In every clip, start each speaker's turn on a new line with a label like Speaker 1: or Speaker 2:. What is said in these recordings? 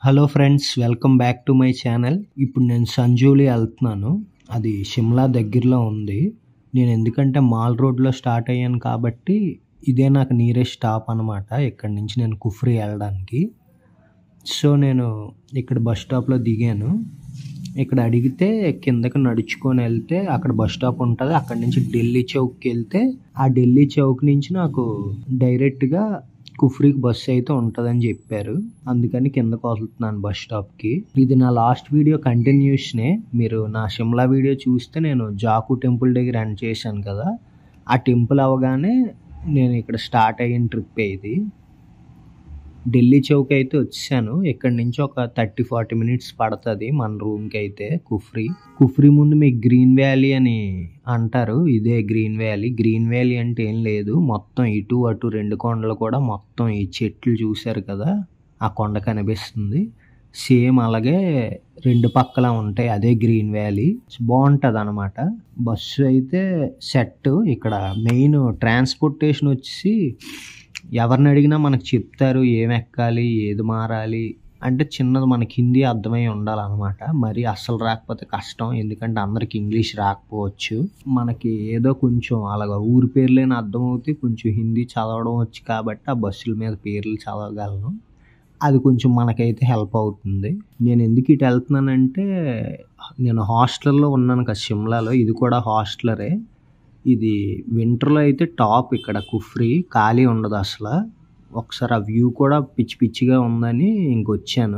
Speaker 1: hello friends welcome back to my channel ఇప్పుడు నేను సంజూలి వెళ్తున్నాను అది షిమ్లా దగ్గరలో ఉంది నేను ఎందుకంటే మాల్ రోడ్లో స్టార్ట్ అయ్యాను కాబట్టి ఇదే నాకు నియరెస్ట్ స్టాప్ అనమాట ఇక్కడి నుంచి నేను కుఫ్రీ వెళ్ళడానికి సో నేను ఇక్కడ బస్ స్టాప్లో దిగాను ఇక్కడ అడిగితే కిందకి నడుచుకొని వెళ్తే అక్కడ బస్ స్టాప్ ఉంటుంది అక్కడ నుంచి ఢిల్లీ చౌక్కి వెళ్తే ఆ ఢిల్లీ చౌక్ నుంచి నాకు డైరెక్ట్గా కుఫ్రీకి బస్సు అయితే ఉంటుందని చెప్పారు అందుకని కిందకు వస్తున్నాను బస్ స్టాప్కి ఇది నా లాస్ట్ వీడియో కంటిన్యూషనే మీరు నా షిమ్లా వీడియో చూస్తే నేను జాకు టెంపుల్ దగ్గర ఎండ్ చేశాను కదా ఆ టెంపుల్ అవగానే నేను ఇక్కడ స్టార్ట్ అయిన ట్రిప్ ఇది ఢిల్లీ చౌక్ అయితే వచ్చాను ఇక్కడ నుంచి ఒక థర్టీ ఫార్టీ మినిట్స్ పడుతుంది మన రూమ్కి అయితే కుఫ్రీ కుఫ్రీ ముందు మీకు గ్రీన్ వ్యాలీ అని అంటారు ఇదే గ్రీన్ వ్యాలీ గ్రీన్ వ్యాలీ అంటే ఏం లేదు మొత్తం ఇటు అటు రెండు కొండలు కూడా మొత్తం ఈ చెట్లు చూశారు కదా ఆ కొండ కనిపిస్తుంది సేమ్ అలాగే రెండు పక్కల ఉంటాయి అదే గ్రీన్ వ్యాలీ బాగుంటుంది అనమాట బస్సు అయితే సెట్ ఇక్కడ మెయిన్ ట్రాన్స్పోర్టేషన్ వచ్చి ఎవరిని అడిగినా మనకు చెప్తారు ఏం ఎక్కాలి ఏది మారాలి అంటే చిన్నది మనకి హిందీ అర్థమై ఉండాలన్నమాట మరి అస్సలు రాకపోతే కష్టం ఎందుకంటే అందరికి ఇంగ్లీష్ రాకపోవచ్చు మనకి ఏదో కొంచెం అలాగ ఊరి పేర్లేని అర్థమవుతాయి కొంచెం హిందీ చదవడం వచ్చు కాబట్టి ఆ బస్సుల మీద పేర్లు చదవగలను అది కొంచెం మనకైతే హెల్ప్ అవుతుంది నేను ఎందుకు ఇటు వెళ్తున్నానంటే నేను హాస్టల్లో ఉన్నాను కదా షిమ్లాలో ఇది కూడా హాస్టలరే ఇది వింటర్లో అయితే టాప్ ఇక్కడ కుఫ్రీ ఖాళీ ఉండదు అసలు ఒకసారి ఆ వ్యూ కూడా పిచ్చి పిచ్చిగా ఉందని ఇంకొచ్చాను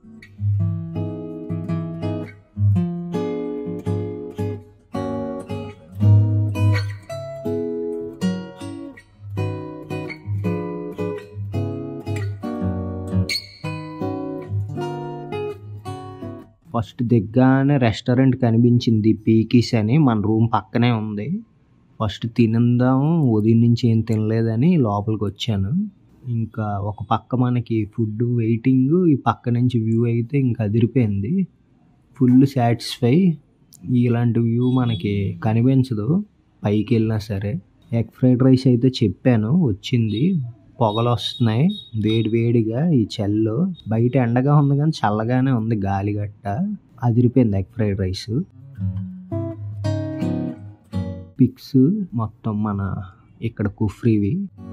Speaker 1: ఫస్ట్ దిగ్గానే రెస్టారెంట్ కనిపించింది పీకీస్ అని మన రూమ్ పక్కనే ఉంది ఫస్ట్ తినందాం ఉదయం నుంచి ఏం తినలేదని లోపలికి వచ్చాను ఇంకా ఒక పక్క మనకి ఫుడ్ వెయిటింగ్ ఈ పక్క నుంచి వ్యూ అయితే ఇంకా అదిరిపోయింది ఫుల్ సాటిస్ఫై ఇలాంటి వ్యూ మనకి కనిపించదు పైకి వెళ్ళినా సరే ఎగ్ ఫ్రైడ్ రైస్ అయితే చెప్పాను వచ్చింది పొగలు వస్తున్నాయి వేడి వేడిగా ఈ చల్లు బయట ఎండగా ఉంది కానీ చల్లగానే ఉంది గాలి గట్ట అదిరిపోయింది ఎగ్ ఫ్రైడ్ రైస్ పిక్స్ మొత్తం మన ఇక్కడ కుఫ్రీవి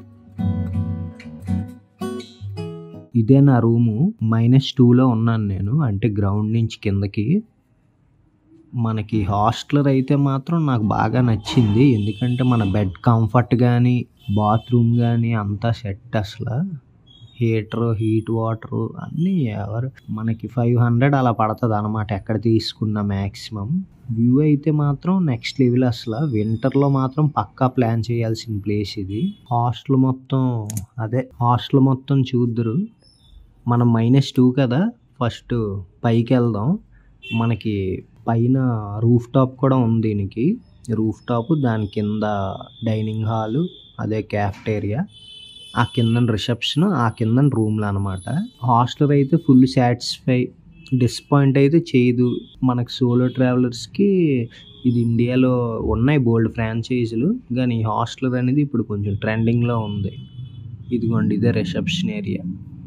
Speaker 1: ఇదే నా రూము మైనస్ టూలో ఉన్నాను నేను అంటే గ్రౌండ్ నుంచి కిందకి మనకి హాస్టలర్ అయితే మాత్రం నాకు బాగా నచ్చింది ఎందుకంటే మన బెడ్ కంఫర్ట్ కానీ బాత్రూమ్ కానీ అంతా సెట్ అసలు హీటర్ హీట్ వాటర్ అన్నీ ఎవరు మనకి ఫైవ్ హండ్రెడ్ అలా పడుతుంది అనమాట ఎక్కడ తీసుకున్న మ్యాక్సిమం వ్యూ అయితే మాత్రం నెక్స్ట్ లెవెల్ అసలు వింటర్లో మాత్రం పక్కా ప్లాన్ చేయాల్సిన ప్లేస్ ఇది హాస్టల్ మొత్తం అదే హాస్టల్ మొత్తం చూద్దరు మనం మైనస్ టూ కదా ఫస్ట్ పైకి వెళ్దాం మనకి పైన రూఫ్ టాప్ కూడా ఉంది దీనికి రూఫ్ టాప్ దాని కింద డైనింగ్ హాలు అదే క్యాఫ్టేరియా ఆ కింద రిసెప్షన్ ఆ కింద రూమ్లు అనమాట హాస్టల్ అయితే ఫుల్ సాటిస్ఫై డిసప్పాయింట్ అయితే చేయదు మనకు సోలో ట్రావెలర్స్కి ఇది ఇండియాలో ఉన్నాయి బోల్డ్ ఫ్రాంచైజీలు కానీ హాస్టల్ అనేది ఇప్పుడు కొంచెం ట్రెండింగ్లో ఉంది ఇదిగోండి ఇదే రిసెప్షన్ ఏరియా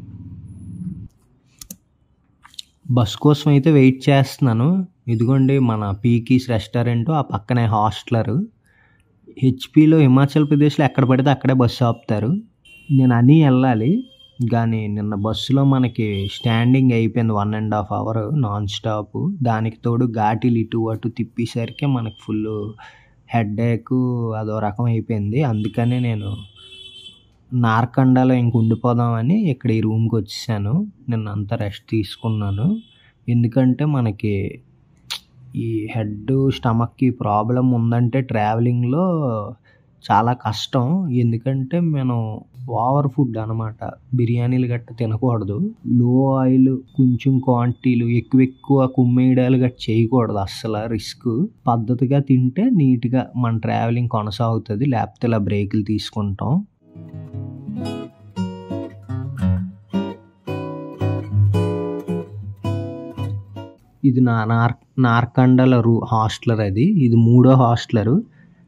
Speaker 1: బస్ కోసం అయితే వెయిట్ చేస్తున్నాను ఇదిగోండి మన పీకీస్ రెస్టారెంట్ ఆ పక్కనే హాస్టలర్ హెచ్పిలో హిమాచల్ ప్రదేశ్లో ఎక్కడ పడితే అక్కడే బస్సు ఆపుతారు నేను అని వెళ్ళాలి కానీ నిన్న బస్సులో మనకి స్టాండింగ్ అయిపోయింది one and half hour non stop దానికి తోడు ఘాటీలు ఇటు అటు తిప్పేసరికి మనకు ఫుల్ హెడ్ ఏక్ అదో రకం అయిపోయింది అందుకనే నేను నార్కండాలో ఇంక ఉండిపోదామని ఇక్కడ ఈ రూమ్కి వచ్చేసాను నిన్న అంతా రెస్ట్ తీసుకున్నాను ఎందుకంటే మనకి ఈ హెడ్ స్టమక్కి ప్రాబ్లం ఉందంటే ట్రావెలింగ్లో చాలా కష్టం ఎందుకంటే మనం ఓవర్ ఫుడ్ అనమాట బిర్యానీలు గట్ట తినకూడదు లో ఆయిల్ కొంచెం క్వాంటిటీలు ఎక్కువ ఎక్కువ కుమ్మేయడాలు గట్ట చేయకూడదు అస్సలు రిస్క్ పద్ధతిగా తింటే నీట్గా మన ట్రావెలింగ్ కొనసాగుతుంది లేకపోతే ఇలా బ్రేకులు తీసుకుంటాం ఇది నా నార్ నార్కండల రూ హాస్టలర్ అది ఇది మూడో హాస్టలరు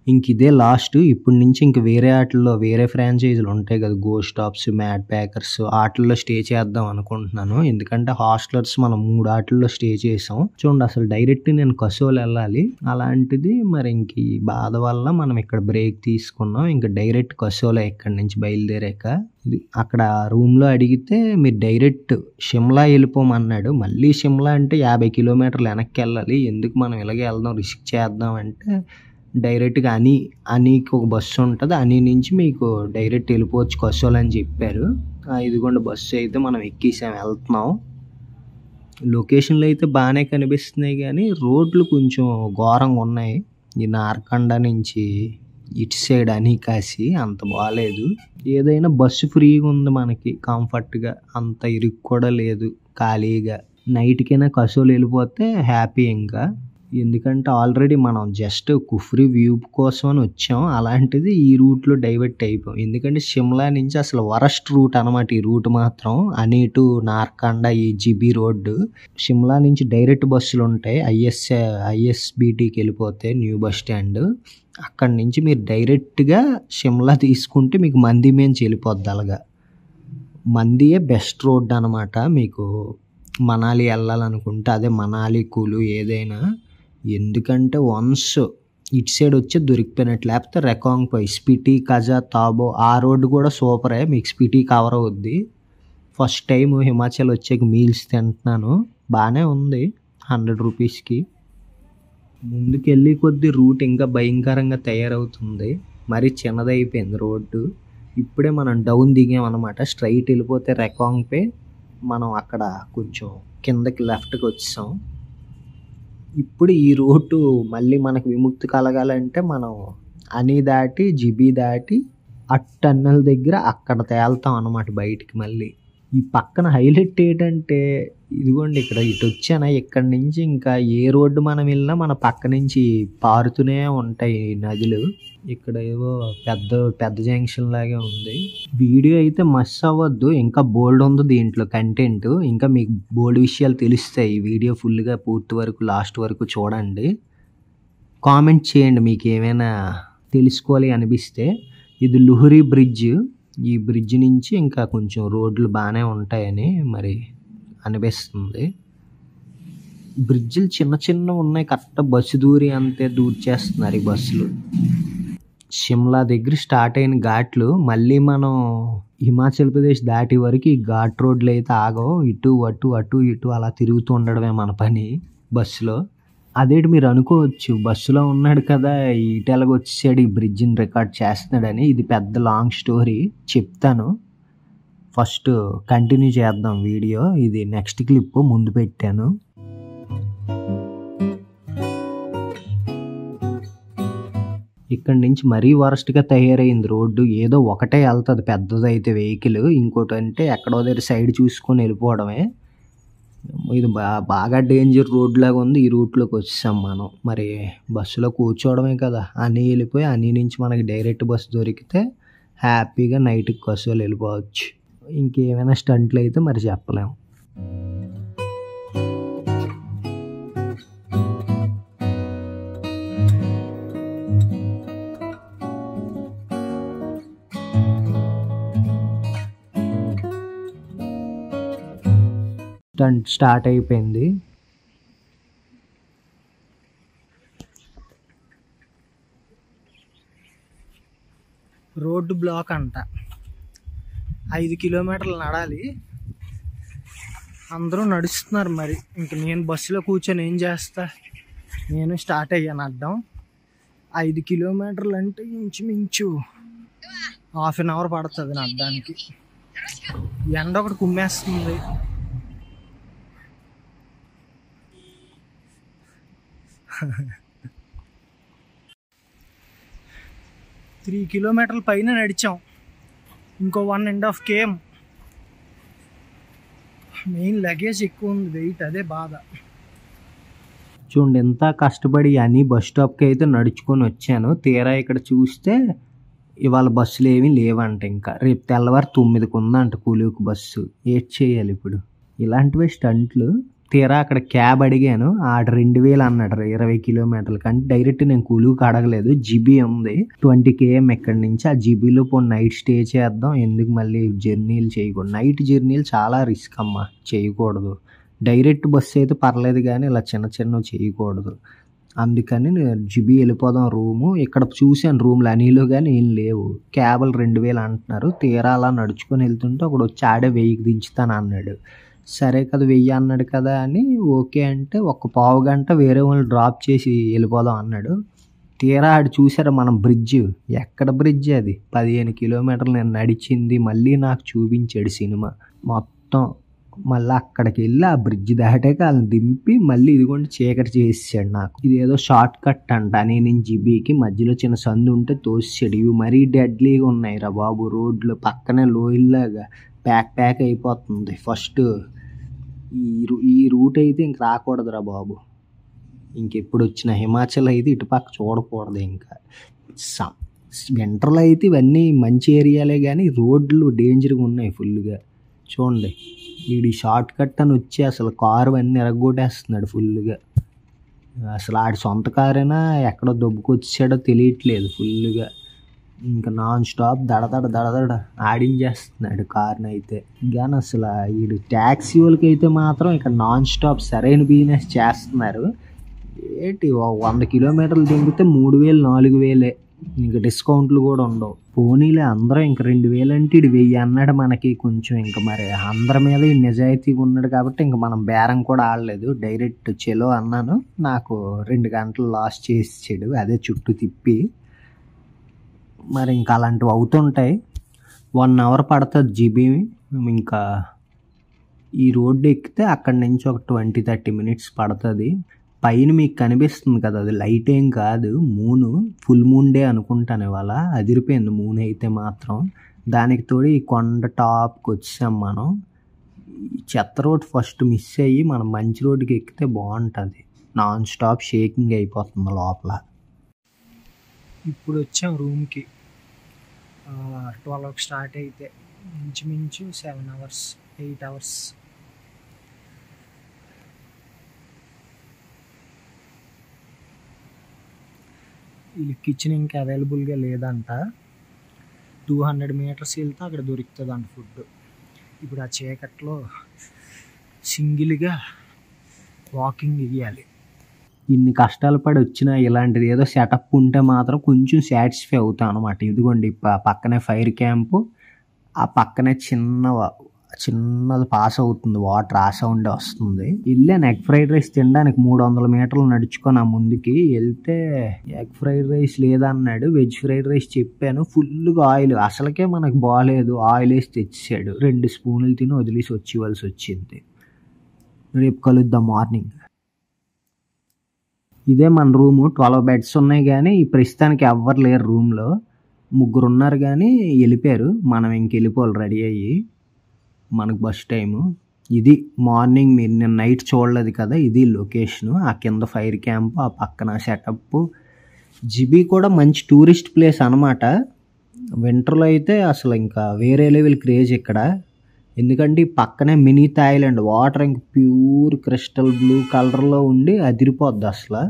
Speaker 1: ఇంక ఇదే లాస్ట్ ఇప్పటి నుంచి ఇంక వేరే ఆటల్లో వేరే ఫ్రాంచైజీలు ఉంటాయి కదా గో స్టాప్స్ మ్యాడ్ ప్యాకర్స్ ఆటల్లో స్టే చేద్దాం అనుకుంటున్నాను ఎందుకంటే హాస్టలర్స్ మనం మూడు ఆటల్లో స్టే చేసాం చూడండి అసలు డైరెక్ట్ నేను కసోలు వెళ్ళాలి అలాంటిది మరి ఇంక ఈ బాధ వల్ల మనం ఇక్కడ బ్రేక్ తీసుకున్నాం ఇంకా డైరెక్ట్ కసోలా ఇక్కడి నుంచి బయలుదేరాక ఇది అక్కడ రూమ్లో అడిగితే మీరు డైరెక్ట్ షిమ్లా వెళ్ళిపోమన్నాడు మళ్ళీ షిమ్లా అంటే యాభై కిలోమీటర్లు వెనక్కి వెళ్ళాలి ఎందుకు మనం ఇలాగే వెళ్దాం రిస్క్ చేద్దాం అంటే డైరెక్ట్గా అని అనికి ఒక బస్సు ఉంటుంది అని నుంచి మీకు డైరెక్ట్ వెళ్ళిపోవచ్చు కసోల్ అని చెప్పారు ఆ, ఇదిగోండి బస్సు అయితే మనం ఎక్కేసాం వెళ్తున్నాం లొకేషన్లు అయితే బాగానే కనిపిస్తున్నాయి కానీ రోడ్లు కొంచెం ఘోరంగా ఉన్నాయి ఈ నార్కండ నుంచి ఇటు సైడ్ అనికాసి అంత బాగాలేదు ఏదైనా బస్సు ఫ్రీగా ఉంది మనకి కంఫర్ట్గా అంత ఇరుకు కూడా లేదు ఖాళీగా నైట్కైనా కసోలు వెళ్ళిపోతే హ్యాపీ ఇంకా ఎందుకంటే ఆల్రెడీ మనం జస్ట్ కుఫ్రీ వ్యూ కోసం అని వచ్చాం అలాంటిది ఈ రూట్లో డైవర్ట్ అయిపోయాం ఎందుకంటే షిమ్లా నుంచి అసలు వరస్ట్ రూట్ అనమాట ఈ రూట్ మాత్రం అని టు నార్కండ ఈ జిబి రోడ్డు షిమ్లా నుంచి డైరెక్ట్ బస్సులు ఉంటాయి ఐఎస్ ఐఎస్బిటికి వెళ్ళిపోతే న్యూ బస్ స్టాండ్ అక్కడి నుంచి మీరు డైరెక్ట్గా షిమ్లా తీసుకుంటే మీకు మంది మేము వెళ్ళిపోద్ది అలాగా మందియే బెస్ట్ రోడ్ అనమాట మీకు మనాలి వెళ్ళాలనుకుంటే అదే మనాలి కూలు ఏదైనా ఎందుకంటే వన్స్ ఇటు సైడ్ వచ్చి దొరికిపోయినట్టు లేకపోతే రెకాంగ్ పోయి స్పిటి కజా తాబో ఆ రోడ్డు కూడా సూపరే మీకు స్పిటి కవర్ అవుద్ది ఫస్ట్ టైం హిమాచల్ వచ్చాక మీల్స్ తింటున్నాను బాగానే ఉంది హండ్రెడ్ రూపీస్కి ముందుకెళ్ళి కొద్ది రూట్ ఇంకా భయంకరంగా తయారవుతుంది మరి చిన్నదైపోయింది రోడ్డు ఇప్పుడే మనం డౌన్ దిగామన్నమాట స్ట్రైట్ వెళ్ళిపోతే రెకాంగ్ పే మనం అక్కడ కొంచెం కిందకి లెఫ్ట్కి వచ్చాం ఇప్పుడు ఈ రోడ్డు మళ్ళీ మనకు విముక్తి కలగాలంటే మనం అని దాటి జిబి దాటి ఆ టన్నెల్ దగ్గర అక్కడ తేల్తాం అన్నమాట బయటికి మళ్ళీ ఈ పక్కన హైలైట్ ఏంటంటే ఇదిగోండి ఇక్కడ ఇటు వచ్చానా ఇక్కడి నుంచి ఇంకా ఏ రోడ్డు మనం వెళ్ళినా మన పక్క నుంచి పారుతూనే ఉంటాయి ఈ నదులు ఇక్కడ ఏవో పెద్ద పెద్ద జంక్షన్ లాగే ఉంది వీడియో అయితే మస్ అవ్వద్దు ఇంకా బోల్డ్ ఉంది దీంట్లో కంటెంట్ ఇంకా మీకు బోల్డ్ విషయాలు తెలుస్తాయి ఈ వీడియో ఫుల్గా పూర్తి వరకు లాస్ట్ వరకు చూడండి కామెంట్ చేయండి మీకు ఏమైనా తెలుసుకోవాలి అనిపిస్తే ఇది లుహురి బ్రిడ్జ్ ఈ బ్రిడ్జ్ నుంచి ఇంకా కొంచెం రోడ్లు బాగానే ఉంటాయని మరి అనిపిస్తుంది బ్రిడ్జిలు చిన్న చిన్న ఉన్నాయి కరెక్ట్ బస్సు దూరి అంతే దూర్ చేస్తున్నారు ఈ బస్సులు షిమ్లా దగ్గర స్టార్ట్ అయిన ఘాట్లు మళ్ళీ మనం హిమాచల్ ప్రదేశ్ దాటి వరకు ఈ ఘాట్ రోడ్లు అయితే ఆగవు ఇటు అటు అటు ఇటు అలా తిరుగుతూ ఉండడమే మన పని బస్సులో అదేంటి మీరు అనుకోవచ్చు బస్సులో ఉన్నాడు కదా ఇటెలాగ వచ్చేసాడు ఈ బ్రిడ్జిని రికార్డ్ చేస్తున్నాడని ఇది పెద్ద లాంగ్ స్టోరీ చెప్తాను ఫస్ట్ కంటిన్యూ చేద్దాం వీడియో ఇది నెక్స్ట్ క్లిప్ ముందు పెట్టాను ఇక్కడ నుంచి మరీ వరస్ట్గా తయారైంది రోడ్డు ఏదో ఒకటే వెళ్తుంది పెద్దదైతే వెహికల్ ఇంకోటి అంటే ఎక్కడో దగ్గర సైడ్ చూసుకొని వెళ్ళిపోవడమే ఇది బా బాగా డేంజర్ రోడ్ లాగా ఉంది ఈ రూట్లోకి వచ్చేసాం మనం మరి బస్సులో కూర్చోవడమే కదా అని వెళ్ళిపోయి అని నుంచి మనకి డైరెక్ట్ బస్సు దొరికితే హ్యాపీగా నైట్కి బస్సులో వెళ్ళిపోవచ్చు ఇంకేమైనా స్టంట్లు అయితే మరి చెప్పలేము స్టంట్ స్టార్ట్ అయిపోయింది
Speaker 2: రోడ్డు బ్లాక్ అంట ఐదు కిలోమీటర్లు నడాలి అందరూ నడుస్తున్నారు మరి ఇంక నేను బస్సులో కూర్చొని ఏం చేస్తా నేను స్టార్ట్ అయ్యాను అడ్డం ఐదు కిలోమీటర్లు అంటే ఇంచుమించు హాఫ్ అన్ అవర్ పడుతుంది నా అడ్డానికి ఎండ ఒకటి కుమ్మేస్తుంది త్రీ కిలోమీటర్ల పైన నడిచాం ఇంకో one and half KM main luggage ఎక్కువ ఉంది వెయిట్ అదే బాధ
Speaker 1: చూడండి ఎంత కష్టపడి అని బస్ స్టాప్కి అయితే నడుచుకొని వచ్చాను తీరా ఇక్కడ చూస్తే ఇవాళ బస్సులు ఏమీ లేవంట ఇంకా రేపు తెల్లవారు తొమ్మిదికి ఉందంట కూలీకి బస్సు ఏడ్ చేయాలి ఇప్పుడు ఇలాంటివే స్టంట్లు తీరా అక్కడ క్యాబ్ అడిగాను ఆడ రెండు వేలు అన్నాడు ఇరవై కిలోమీటర్లు కానీ డైరెక్ట్ నేను కూలుకి అడగలేదు జిబి ఉంది ట్వంటీ కేఎం ఎక్కడి నుంచి ఆ జిబిలో పో నైట్ స్టే చేద్దాం ఎందుకు మళ్ళీ జర్నీలు చేయకూడదు నైట్ జర్నీలు చాలా రిస్క్ అమ్మా చేయకూడదు డైరెక్ట్ బస్సు అయితే పర్లేదు కానీ ఇలా చిన్న చిన్నవి చేయకూడదు అందుకని నేను జిబి వెళ్ళిపోదాం రూము ఇక్కడ చూశాను రూమ్లు అనిలో కానీ ఏం లేవు క్యాబులు రెండు వేలు అంటున్నారు తీరా అలా నడుచుకొని వెళ్తుంటే ఒకడు వచ్చి ఆడే వెయ్యికి దించుతాను అన్నాడు సరే కదా వెయ్యి అన్నాడు కదా అని ఓకే అంటే ఒక పావు గంట వేరే వాళ్ళు డ్రాప్ చేసి వెళ్ళిపోదాం అన్నాడు తీరా ఆడు చూసారా మనం బ్రిడ్జ్ ఎక్కడ బ్రిడ్జ్ అది పదిహేను కిలోమీటర్లు నేను నడిచింది మళ్ళీ నాకు చూపించాడు సినిమా మొత్తం మళ్ళీ అక్కడికి వెళ్ళి ఆ బ్రిడ్జ్ దాటాక వాళ్ళని దింపి మళ్ళీ ఇదిగోండి చీకటి చేసాడు నాకు ఇది ఏదో షార్ట్ కట్ అంట నేను జిబీకి మధ్యలో చిన్న సందు ఉంటే తోసాడు ఇవి మరీ డెడ్లీగా ఉన్నాయి రా బాబు రోడ్లు పక్కనే లోయల్లాగా ప్యాక్ ప్యాక్ అయిపోతుంది ఫస్ట్ ఈ రూ- ఈ రూట్ అయితే ఇంక రాకూడదురా బాబు ఇంకెప్పుడు వచ్చిన హిమాచల్ అయితే ఇటు పక్క చూడకూడదు ఇంకా స- వింటర్లో అయితే ఇవన్నీ మంచి ఏరియాలే కానీ రోడ్లు డేంజర్గా ఉన్నాయి ఫుల్గా చూడండి వీడి షార్ట్ కట్ అని వచ్చి అసలు కారు అన్నీ ఎరగొట్టేస్తున్నాడు ఫుల్గా అసలు ఆడి సొంత కారైనా ఎక్కడో దొబ్బుకొచ్చాడో తెలియట్లేదు ఫుల్గా ఇంకా నాన్ స్టాప్ దడదడ దడదడ ఆడించేస్తున్నాడు కార్ని అయితే కానీ అసలు వీడు ట్యాక్సీ వాళ్ళకి అయితే మాత్రం ఇక్కడ నాన్ స్టాప్ సరైన బిజినెస్ చేస్తున్నారు ఏంటి ఓ వంద కిలోమీటర్లు దింపితే మూడు వేలు నాలుగు వేలే ఇంకా డిస్కౌంట్లు కూడా ఉండవు పోనీలే అందరూ ఇంక రెండు వేలు అంటే ఇడు వెయ్యి అన్నాడు మనకి కొంచెం ఇంకా మరి అందరి మీద ఈ నిజాయితీగా ఉన్నాడు కాబట్టి ఇంక మనం బేరం కూడా ఆడలేదు డైరెక్ట్ చెలో అన్నాను నాకు రెండు గంటలు లాస్ చేసాడు అదే చుట్టూ తిప్పి మరి ఇంకా అలాంటివి అవుతుంటాయి వన్ అవర్ పడుతుంది జీబీ ఇంకా ఈ రోడ్డు ఎక్కితే అక్కడి నుంచి ఒక ట్వంటీ థర్టీ మినిట్స్ పడుతుంది పైన మీకు కనిపిస్తుంది కదా అది లైట్ ఏం కాదు మూను ఫుల్ మూన్ డే అనుకుంటాను ఇవాళ అదిరిపోయింది మూన్ అయితే మాత్రం దానికి తోడు ఈ కొండ టాప్కి వచ్చాం మనం ఈ చెత్త రోడ్ ఫస్ట్ మిస్ అయ్యి మనం మంచి రోడ్డుకి ఎక్కితే బాగుంటుంది నాన్ స్టాప్ షేకింగ్ అయిపోతుంది లోపల
Speaker 2: ఇప్పుడు వచ్చాం రూమ్కి ట్వెల్వ్కి స్టార్ట్ అయితే ఇంచుమించు సెవెన్ అవర్స్ ఎయిట్ అవర్స్ ఈ కిచెన్ ఇంకా అవైలబుల్గా లేదంట టూ హండ్రెడ్ మీటర్స్ వెళ్తే అక్కడ దొరుకుతుంది అంట ఫుడ్ ఇప్పుడు ఆ చీకట్లో సింగిల్గా వాకింగ్ ఇవ్వాలి
Speaker 1: ఇన్ని కష్టాలు పడి వచ్చిన ఇలాంటిది ఏదో సెటప్ ఉంటే మాత్రం కొంచెం సాటిస్ఫై అవుతాం అనమాట ఇదిగోండి ప- పక్కనే ఫైర్ క్యాంపు ఆ పక్కనే చిన్న వ- చిన్నది పాస్ అవుతుంది వాటర్ ఆ సౌండ్ వస్తుంది వెళ్ళాను ఎగ్ ఫ్రైడ్ రైస్ తినడానికి మూడు వందల మీటర్లు నడుచుకొని ఆ ముందుకి వెళ్తే ఎగ్ ఫ్రైడ్ రైస్ లేదన్నాడు వెజ్ ఫ్రైడ్ రైస్ చెప్పాను ఫుల్గా ఆయిల్ అసలుకే మనకు బాగాలేదు ఆయిల్ వేసి తెచ్చాడు రెండు స్పూన్లు తిని వదిలేసి వచ్చేవలసి వచ్చింది రేపు కలుద్దాం మార్నింగ్ ఇదే మన రూము ట్వెల్వ్ బెడ్స్ ఉన్నాయి కానీ ఈ ప్రస్తుతానికి ఎవ్వరు లేరు రూమ్లో ముగ్గురు ఉన్నారు కానీ వెళ్ళిపోయారు మనం ఇంక వెళ్ళిపోవాలి రెడీ అయ్యి మనకు బస్ టైము ఇది మార్నింగ్ మీరు నేను నైట్ చూడలేదు కదా ఇది లొకేషన్ ఆ కింద ఫైర్ క్యాంప్ ఆ పక్కన సెటప్ జిబి కూడా మంచి టూరిస్ట్ ప్లేస్ అనమాట వింటర్లో అయితే అసలు ఇంకా వేరే లెవెల్ క్రేజ్ ఇక్కడ ఎందుకంటే ఈ పక్కనే మినీ థాయిలాండ్ వాటర్ ఇంక ప్యూర్ క్రిస్టల్ బ్లూ కలర్లో ఉండి అదిరిపోద్ది అసలు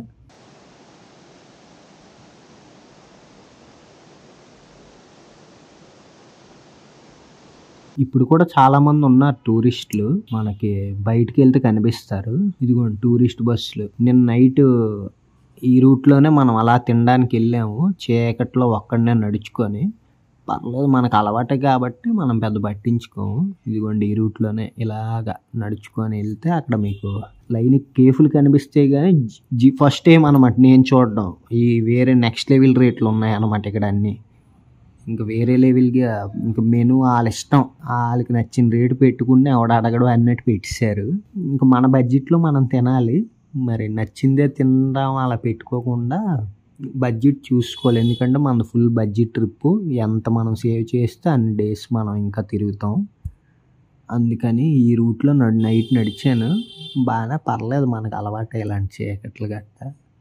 Speaker 1: ఇప్పుడు కూడా చాలా మంది ఉన్నారు టూరిస్టులు మనకి బయటికి వెళ్తే కనిపిస్తారు ఇదిగోండి టూరిస్ట్ బస్సులు నిన్న నైట్ ఈ రూట్లోనే మనం అలా తినడానికి వెళ్ళాము చీకట్లో ఒక్కడనే నడుచుకొని పర్లేదు మనకు అలవాటే కాబట్టి మనం పెద్ద పట్టించుకోము ఇదిగోండి ఈ రూట్లోనే ఇలాగా నడుచుకొని వెళ్తే అక్కడ మీకు లైన్ కేఫుల్ కనిపిస్తే కానీ జి ఫస్ట్ టైం అనమాట నేను చూడడం ఈ వేరే నెక్స్ట్ లెవెల్ రేట్లు ఉన్నాయి అనమాట ఇక్కడ అన్నీ ఇంకా వేరే లెవెల్గా ఇంకా మెను వాళ్ళ ఇష్టం వాళ్ళకి నచ్చిన రేటు పెట్టుకుని ఎవడ అడగడం అన్నట్టు పెట్టేశారు ఇంకా మన బడ్జెట్లో మనం తినాలి మరి నచ్చిందే తినడం అలా పెట్టుకోకుండా బడ్జెట్ చూసుకోవాలి ఎందుకంటే మన ఫుల్ బడ్జెట్ ట్రిప్ ఎంత మనం సేవ్ చేస్తే అన్ని డేస్ మనం ఇంకా తిరుగుతాం అందుకని ఈ రూట్లో నడు నైట్ నడిచాను బాగానే పర్లేదు మనకు అలవాటు ఇలాంటి చీకట్లు గట్ట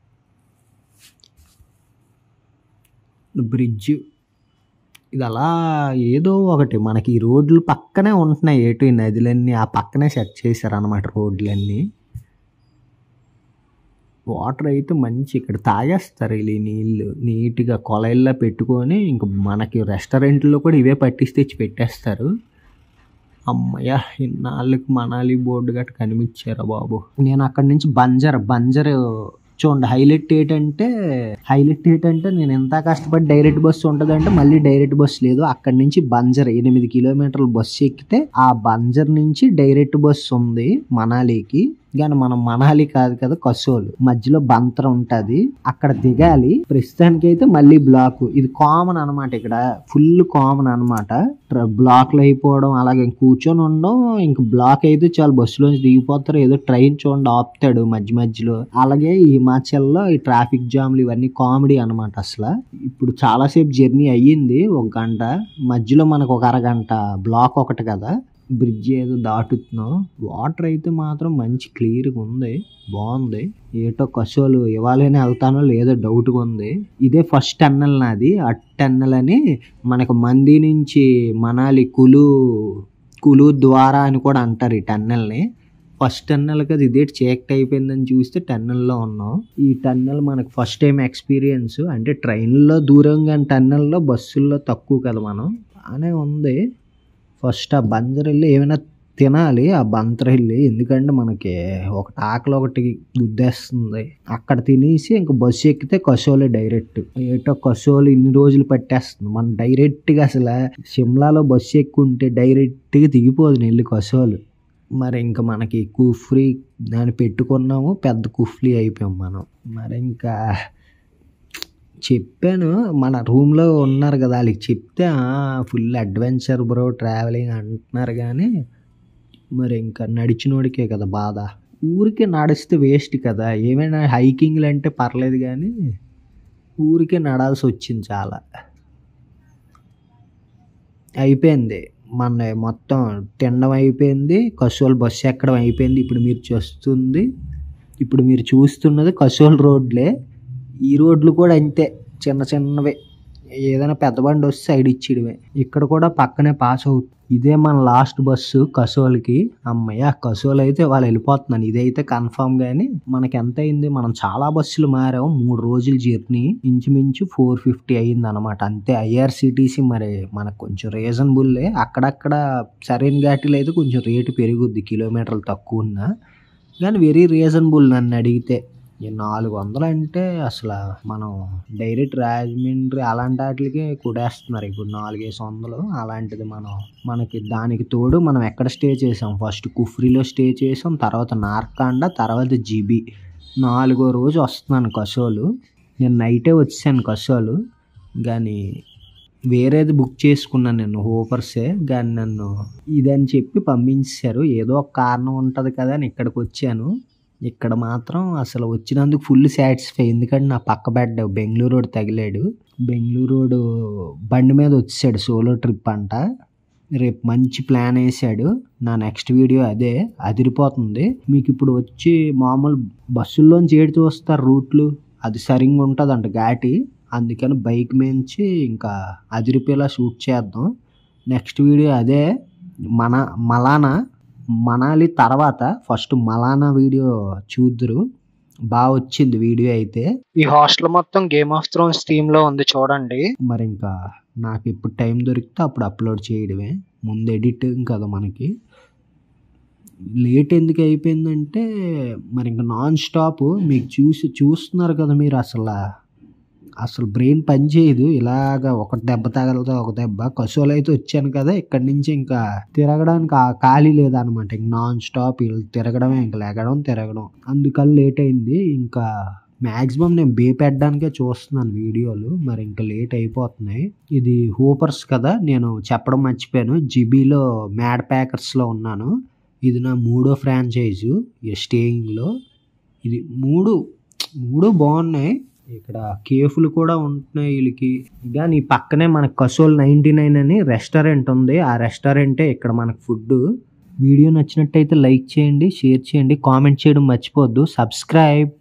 Speaker 1: బ్రిడ్జ్ ఇది అలా ఏదో ఒకటి మనకి ఈ రోడ్లు పక్కనే ఉంటున్నాయి ఏటు ఈ నదులన్నీ ఆ పక్కనే సెట్ చేశారు అనమాట రోడ్లన్నీ వాటర్ అయితే మంచి ఇక్కడ తాగేస్తారు వీళ్ళు ఈ నీళ్ళు నీట్గా కొలైల్లో పెట్టుకొని ఇంక మనకి రెస్టారెంట్లో కూడా ఇవే పట్టిస్తే తెచ్చి పెట్టేస్తారు అమ్మయ్య ఇన్నాళ్ళకి మనాలి బోర్డు గట్ట కనిపించారా బాబు నేను అక్కడి నుంచి బంజర్ బంజర్ చూడండి హైలైట్ ఏంటంటే హైలైట్ ఏంటంటే నేను ఎంత కష్టపడి డైరెక్ట్ బస్సు ఉంటుందంటే మళ్ళీ డైరెక్ట్ బస్సు లేదు అక్కడి నుంచి బంజర్ ఎనిమిది కిలోమీటర్ల బస్సు ఎక్కితే ఆ బంజర్ నుంచి డైరెక్ట్ బస్సు ఉంది మనాలికి కానీ మనం మనాలి కాదు కదా కసోలు మధ్యలో బంతర ఉంటది అక్కడ దిగాలి ప్రస్తుతానికి అయితే మళ్ళీ బ్లాక్ ఇది కామన్ అన్నమాట ఇక్కడ ఫుల్ కామన్ అనమాట బ్లాక్లు అయిపోవడం అలాగే కూర్చొని ఉండడం ఇంక బ్లాక్ అయితే చాలు బస్సులోంచి దిగిపోతారు ఏదో ట్రైన్ చూడండి ఆపుతాడు మధ్య మధ్యలో అలాగే ఈ హిమాచల్లో ఈ ట్రాఫిక్ జామ్లు ఇవన్నీ కామెడీ అన్నమాట అసలు ఇప్పుడు చాలాసేపు జర్నీ అయ్యింది ఒక గంట మధ్యలో మనకు ఒక అరగంట బ్లాక్ ఒకటి కదా బ్రిడ్జ్ ఏదో దాటుతున్నాం వాటర్ అయితే మాత్రం మంచి క్లియర్గా ఉంది బాగుంది ఏటో కసోలు ఇవాళనే వెళ్తానో లేదో డౌట్గా ఉంది ఇదే ఫస్ట్ టన్నెల్ నాది ఆ టన్నెల్ అని మనకు మంది నుంచి మనాలి కులు కులు ద్వారా అని కూడా అంటారు ఈ టన్నెల్ని ఫస్ట్ టన్నెల్ కదా ఇదే చీకటి అయిపోయిందని చూస్తే టన్నెల్లో ఉన్నాం ఈ టన్నెల్ మనకు ఫస్ట్ టైం ఎక్స్పీరియన్స్ అంటే ట్రైన్లో దూరం కానీ టన్నెల్లో బస్సుల్లో తక్కువ కదా మనం బాగానే ఉంది ఫస్ట్ ఆ బంజర్ వెళ్ళి ఏమైనా తినాలి ఆ బంతర్ వెళ్ళి ఎందుకంటే మనకి ఒకటి ఆకలి ఒకటి గుద్దేస్తుంది అక్కడ తినేసి ఇంక బస్సు ఎక్కితే కసోలే డైరెక్ట్ ఏటో కసోలు ఇన్ని రోజులు పట్టేస్తుంది మనం డైరెక్ట్గా అసలు సిమ్లాలో బస్సు ఎక్కుంటే డైరెక్ట్గా దిగిపోదు నెల్లి కసోలు మరి ఇంకా మనకి కుఫ్రీ దాన్ని పెట్టుకున్నాము పెద్ద కుఫ్లీ అయిపోయాం మనం మరి ఇంకా చెప్పాను మన రూమ్లో ఉన్నారు కదా వాళ్ళకి చెప్తే ఫుల్ అడ్వెంచర్ బ్రో ట్రావెలింగ్ అంటున్నారు కానీ మరి ఇంకా నడిచినోడికే కదా బాధ ఊరికే నడిస్తే వేస్ట్ కదా ఏమైనా హైకింగ్లు అంటే పర్లేదు కానీ ఊరికే నడాల్సి వచ్చింది చాలా అయిపోయింది మన మొత్తం తినడం అయిపోయింది కసోల్ బస్సు ఎక్కడం అయిపోయింది ఇప్పుడు మీరు చూస్తుంది ఇప్పుడు మీరు చూస్తున్నది కసోల్ రోడ్లే ఈ రోడ్లు కూడా అంతే చిన్న చిన్నవే ఏదైనా పెద్ద బండి వస్తే సైడ్ ఇచ్చేయడమే ఇక్కడ కూడా పక్కనే పాస్ అవుతుంది ఇదే మన లాస్ట్ బస్సు కసోల్కి అమ్మయ్య కసోల్ అయితే వాళ్ళు వెళ్ళిపోతున్నాను ఇదైతే కన్ఫామ్ గానీ మనకి ఎంత అయింది మనం చాలా బస్సులు మారాము మూడు రోజుల జర్నీ ఇంచుమించు ఫోర్ ఫిఫ్టీ అయింది అనమాట అంతే ఐఆర్సిటీసీ మరి మనకు కొంచెం రీజనబుల్లే అక్కడక్కడ సరైన ఘాటీలు అయితే కొంచెం రేటు పెరుగుద్ది కిలోమీటర్లు తక్కువ ఉన్నా కానీ వెరీ రీజనబుల్ నన్ను అడిగితే ఈ నాలుగు వందలు అంటే అసలు మనం డైరెక్ట్ రాజమండ్రి అలాంటి వాటికి కూడేస్తున్నారు ఇప్పుడు నాలుగేసి వందలు అలాంటిది మనం మనకి దానికి తోడు మనం ఎక్కడ స్టే చేసాం ఫస్ట్ కుఫ్రీలో స్టే చేసాం తర్వాత నార్కాండ తర్వాత జీబీ నాలుగో రోజు వస్తున్నాను కసోలు నేను నైటే వచ్చాను కసోలు కానీ వేరేది బుక్ చేసుకున్నాను నేను హోపర్సే కానీ నన్ను ఇదని చెప్పి పంపించారు ఏదో ఒక కారణం ఉంటుంది కదా అని ఇక్కడికి వచ్చాను ఇక్కడ మాత్రం అసలు వచ్చినందుకు ఫుల్ సాటిస్ఫై ఎందుకంటే నా పక్క బెడ్ బెంగళూరు రోడ్ తగిలాడు బెంగళూరు రోడ్ బండి మీద వచ్చాడు సోలో ట్రిప్ అంట రేపు మంచి ప్లాన్ వేసాడు నా నెక్స్ట్ వీడియో అదే అదిరిపోతుంది మీకు ఇప్పుడు వచ్చి మామూలు బస్సుల్లోంచి ఏడు చూస్తారు రూట్లు అది సరిగ్గా ఉంటుందంట ఘాటి అందుకని బైక్ మించి ఇంకా అదిరిపోయేలా షూట్ చేద్దాం నెక్స్ట్ వీడియో అదే మన మలానా మనాలి తర్వాత ఫస్ట్ మలానా వీడియో చూద్దరు బాగా వచ్చింది వీడియో అయితే
Speaker 2: ఈ హాస్టల్ మొత్తం గేమ్ ఆఫ్ థ్రోన్స్ థీమ్ లో ఉంది చూడండి
Speaker 1: మరి ఇంకా నాకు ఇప్పుడు టైం దొరికితే అప్పుడు అప్లోడ్ చేయడమే ముందు ఎడిటింగ్ కదా మనకి లేట్ ఎందుకు అయిపోయిందంటే మరి ఇంకా నాన్ స్టాప్ మీకు చూసి చూస్తున్నారు కదా మీరు అసలు అసలు బ్రెయిన్ పని చేయదు ఇలాగ ఒక దెబ్బ తగలతో ఒక దెబ్బ కసువలు అయితే వచ్చాను కదా ఇక్కడి నుంచి ఇంకా తిరగడానికి ఆ ఖాళీ లేదనమాట ఇంక నాన్ స్టాప్ వీళ్ళు తిరగడమే ఇంకా లేగడం తిరగడం అందుకని లేట్ అయింది ఇంకా మ్యాక్సిమం నేను బే పెట్టడానికే చూస్తున్నాను వీడియోలు మరి ఇంకా లేట్ అయిపోతున్నాయి ఇది హూపర్స్ కదా నేను చెప్పడం మర్చిపోయాను జిబీలో మ్యాడ్ ప్యాకర్స్లో ఉన్నాను ఇది నా మూడో ఫ్రాంచైజు స్టేయింగ్లో ఇది మూడు మూడు బాగున్నాయి ఇక్కడ కేఫ్లు కూడా ఉంటున్నాయి వీళ్ళకి కానీ ఈ పక్కనే మనకు కసోల్ నైంటీ నైన్ అని రెస్టారెంట్ ఉంది ఆ రెస్టారెంటే ఇక్కడ మనకు ఫుడ్ వీడియో నచ్చినట్టయితే లైక్ చేయండి షేర్ చేయండి కామెంట్ చేయడం మర్చిపోవద్దు సబ్స్క్రైబ్